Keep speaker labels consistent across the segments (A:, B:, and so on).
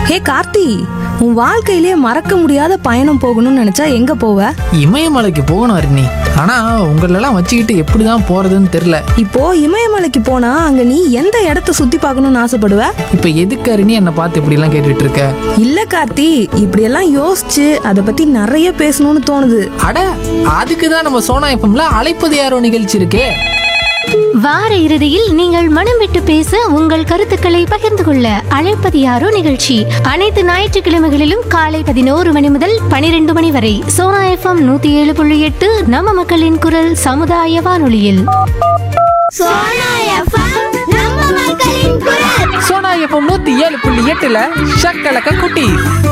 A: ஹே கார்த்தி உன் வாழ்க்கையிலேயே மறக்க முடியாத பயணம் போகணும்னு நினைச்சா எங்க போவ
B: இமயமலைக்கு போகணும் அருணி ஆனா உங்களெல்லாம் வச்சுக்கிட்டு எப்படிதான் போறதுன்னு தெரியல
A: இப்போ இமயமலைக்கு போனா அங்க நீ எந்த இடத்த சுத்தி பார்க்கணும்னு ஆசைப்படுவ
B: இப்ப எதுக்கு அருணி என்னை பார்த்து இப்படி எல்லாம் கேட்டுட்டு இருக்க
A: இல்ல கார்த்தி இப்படியெல்லாம் யோசிச்சு அதை பத்தி நிறைய பேசணும்னு தோணுது
B: அட அதுக்கு தான் நம்ம சோனா எஃப்எம்ல அழைப்பது யாரோ நிகழ்ச்சி இருக்கே
C: வார இறுதியில் நீங்கள் மனம் விட்டு பேச உங்கள் கருத்துக்களை பகிர்ந்து கொள்ள அழைப்பது யாரோ நிகழ்ச்சி அனைத்து ஞாயிற்றுக்கிழமைகளிலும் காலை பதினோரு மணி முதல் பனிரெண்டு மணி வரை சோனா எஃப்எம் நூத்தி ஏழு புள்ளி எட்டு நம்ம மக்களின் குரல் சமுதாய வானொலியில்
D: சோனா எஃப்எம் நம்ம மக்களின் குரல்
B: சோனா எஃப்எம் நூத்தி ஏழு புள்ளி எட்டுல ஷக்கலக்க குட்டி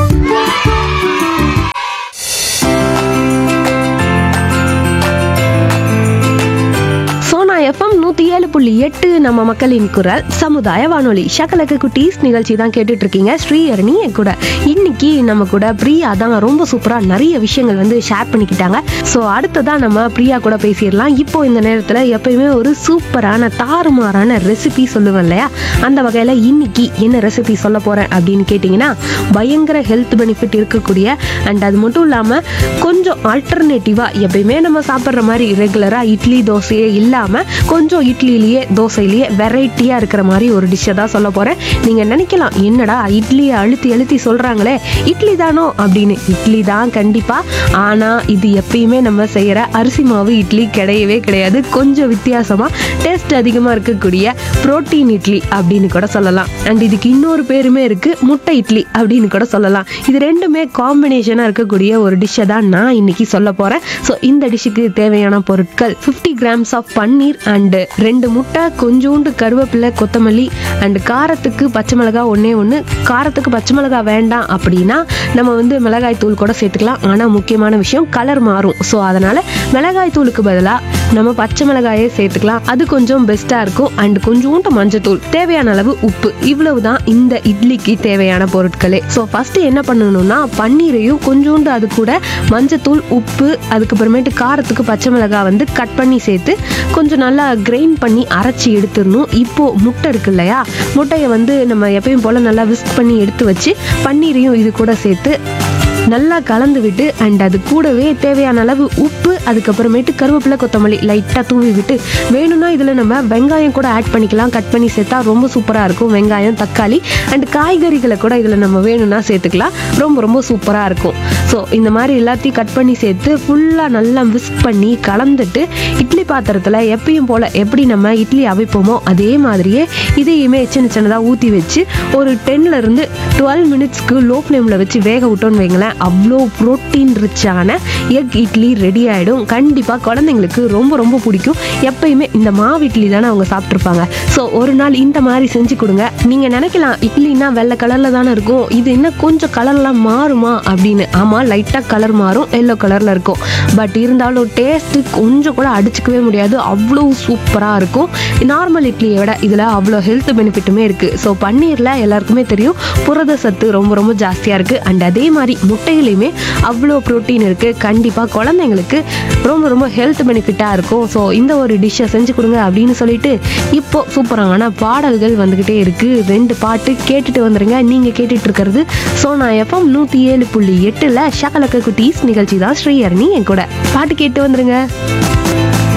E: சோனா எஃப்எம் நூத்தி ஏழு புள்ளி எட்டு நம்ம மக்களின் குரல் சமுதாய வானொலி ஷக்கலக்கு குட்டீஸ் நிகழ்ச்சி தான் கேட்டுட்டு இருக்கீங்க ஸ்ரீஹரணி என் கூட இன்னைக்கு நம்ம கூட பிரியா தான் ரொம்ப சூப்பரா நிறைய விஷயங்கள் வந்து ஷேர் பண்ணிக்கிட்டாங்க ஸோ அடுத்ததான் நம்ம பிரியா கூட பேசிடலாம் இப்போ இந்த நேரத்தில் எப்பயுமே ஒரு சூப்பரான தாறுமாறான ரெசிபி சொல்லுவேன் இல்லையா அந்த வகையில் இன்னைக்கு என்ன ரெசிபி சொல்ல போறேன் அப்படின்னு கேட்டிங்கன்னா பயங்கர ஹெல்த் பெனிஃபிட் இருக்கக்கூடிய அண்ட் அது மட்டும் இல்லாமல் கொஞ்சம் ஆல்டர்னேட்டிவாக எப்பயுமே நம்ம சாப்பிட்ற மாதிரி ரெகுலராக இட்லி தோசையே இல்லாமல் கொஞ்சம் இட்லிலேயே தோசையிலேயே வெரைட்டியாக இருக்கிற மாதிரி ஒரு டிஷ்ஷை தான் சொல்ல போகிறேன் நீங்கள் நினைக்கலாம் என்னடா இட்லியை அழுத்தி அழுத்தி சொல்கிறாங்களே இட்லி தானோ அப்படின்னு இட்லி தான் கண்டிப்பாக ஆனால் இது எப்பயுமே நம்ம செய்கிற அரிசி மாவு இட்லி கிடையவே கிடையாது கொஞ்சம் வித்தியாசமாக டேஸ்ட் அதிகமாக இருக்கக்கூடிய புரோட்டீன் இட்லி அப்படின்னு கூட சொல்லலாம் அண்ட் இதுக்கு இன்னொரு பேருமே இருக்குது முட்டை இட்லி அப்படின்னு கூட சொல்லலாம் இது ரெண்டுமே காம்பினேஷனாக இருக்கக்கூடிய ஒரு டிஷ்ஷை தான் நான் இன்னைக்கு சொல்ல போகிறேன் ஸோ இந்த டிஷ்ஷுக்கு தேவையான பொருட்கள் 50 கிராம்ஸ் ஆஃப் பன்னீர் அண்டு ரெண்டு முட்டை கொஞ்சோண்டு கருவேப்பிலை கொத்தமல்லி அண்டு காரத்துக்கு பச்சை மிளகாய் ஒன்றே ஒன்று காரத்துக்கு பச்சை மிளகாய் வேண்டாம் அப்படின்னா நம்ம வந்து மிளகாய் தூள் கூட சேர்த்துக்கலாம் ஆனால் முக்கியமான விஷயம் கலர் மாறும் ஸோ அதனால் மிளகாய் தூளுக்கு பதிலாக நம்ம பச்சை மிளகாயே சேர்த்துக்கலாம் அது கொஞ்சம் பெஸ்ட்டாக இருக்கும் அண்ட் கொஞ்சோண்டு மஞ்சத்தூள் தேவையான அளவு உப்பு இவ்வளவு தான் இந்த இட்லிக்கு தேவையான பொருட்களே ஸோ ஃபர்ஸ்ட் என்ன பண்ணணும்னா பன்னீரையும் கொஞ்சோண்டு அது கூட மஞ்சத்தூள் உப்பு அதுக்கப்புறமேட்டு காரத்துக்கு பச்சை மிளகாய் வந்து கட் பண்ணி சேர்த்து கொஞ்சம் நல்லா கிரைண்ட் பண்ணி அரைச்சி எடுத்துடணும் இப்போ முட்டை இருக்கு இல்லையா முட்டையை வந்து நம்ம எப்பயும் போல நல்லா விஸ்க் பண்ணி எடுத்து வச்சு பன்னீரையும் இது கூட சேர்த்து நல்லா கலந்து விட்டு அண்ட் அது கூடவே தேவையான அளவு உப்பு அதுக்கப்புறமேட்டு கருவேப்பிலை கொத்தமல்லி லைட்டாக தூவி விட்டு வேணும்னா இதில் நம்ம வெங்காயம் கூட ஆட் பண்ணிக்கலாம் கட் பண்ணி சேர்த்தா ரொம்ப சூப்பராக இருக்கும் வெங்காயம் தக்காளி அண்ட் காய்கறிகளை கூட இதில் நம்ம வேணும்னா சேர்த்துக்கலாம் ரொம்ப ரொம்ப சூப்பராக இருக்கும் ஸோ இந்த மாதிரி எல்லாத்தையும் கட் பண்ணி சேர்த்து ஃபுல்லாக நல்லா விஸ்க் பண்ணி கலந்துட்டு இட்லி பாத்திரத்தில் எப்பயும் போல் எப்படி நம்ம இட்லி அவிப்போமோ அதே மாதிரியே இதையுமே சின்ன சின்னதாக ஊற்றி வச்சு ஒரு டென்ல இருந்து டுவெல் மினிட்ஸ்க்கு லோ ஃப்ளேமில் வச்சு வேக விட்டோன்னு வைங்களேன் அவ்வளோ ப்ரோட்டீன் ரிச்சான எக் இட்லி ரெடி ஆகிடும் கண்டிப்பாக குழந்தைங்களுக்கு ரொம்ப ரொம்ப பிடிக்கும் எப்பயுமே இந்த மாவு இட்லி தானே அவங்க சாப்பிட்ருப்பாங்க ஸோ ஒரு நாள் இந்த மாதிரி செஞ்சு கொடுங்க நீங்கள் நினைக்கலாம் இட்லினா வெள்ளை கலரில் தானே இருக்கும் இது இன்னும் கொஞ்சம் கலர்லாம் மாறுமா அப்படின்னு ஆமாம் லைட்டாக கலர் மாறும் எல்லோ கலரில் இருக்கும் பட் இருந்தாலும் டேஸ்ட்டு கொஞ்சம் கூட அடிச்சுக்கவே முடியாது அவ்வளோ சூப்பராக இருக்கும் நார்மல் இட்லியை விட இதில் அவ்வளோ ஹெல்த் பெனிஃபிட்டுமே இருக்குது ஸோ பன்னீரில் எல்லாருக்குமே தெரியும் புரத சத்து ரொம்ப ரொம்ப ஜாஸ்தியாக இருக்குது அண்ட் அதே மாதிரி முட்டையிலையுமே அவ்வளோ ப்ரோட்டீன் இருக்குது கண்டிப்பாக குழந்தைங்களுக்கு ரொம்ப ரொம்ப ஹெல்த் பெனிஃபிட்டாக இருக்கும் ஸோ இந்த ஒரு டிஷ்ஷை செஞ்சு கொடுங்க அப்படின்னு சொல்லிட்டு இப்போ சூப்பரான பாடல்கள் வந்துக்கிட்டே இருக்குது ரெண்டு பாட்டு கேட்டுட்டு வந்துருங்க நீங்கள் கேட்டுட்டு இருக்கிறது சோனா எஃப்எம் நூற்றி ஏழு புள்ளி எட்டில் ஷகலக்க குட்டீஸ் நிகழ்ச்சி தான் ஸ்ரீஹரணி என் கூட பாட்டு கேட்டு வந்துருங்க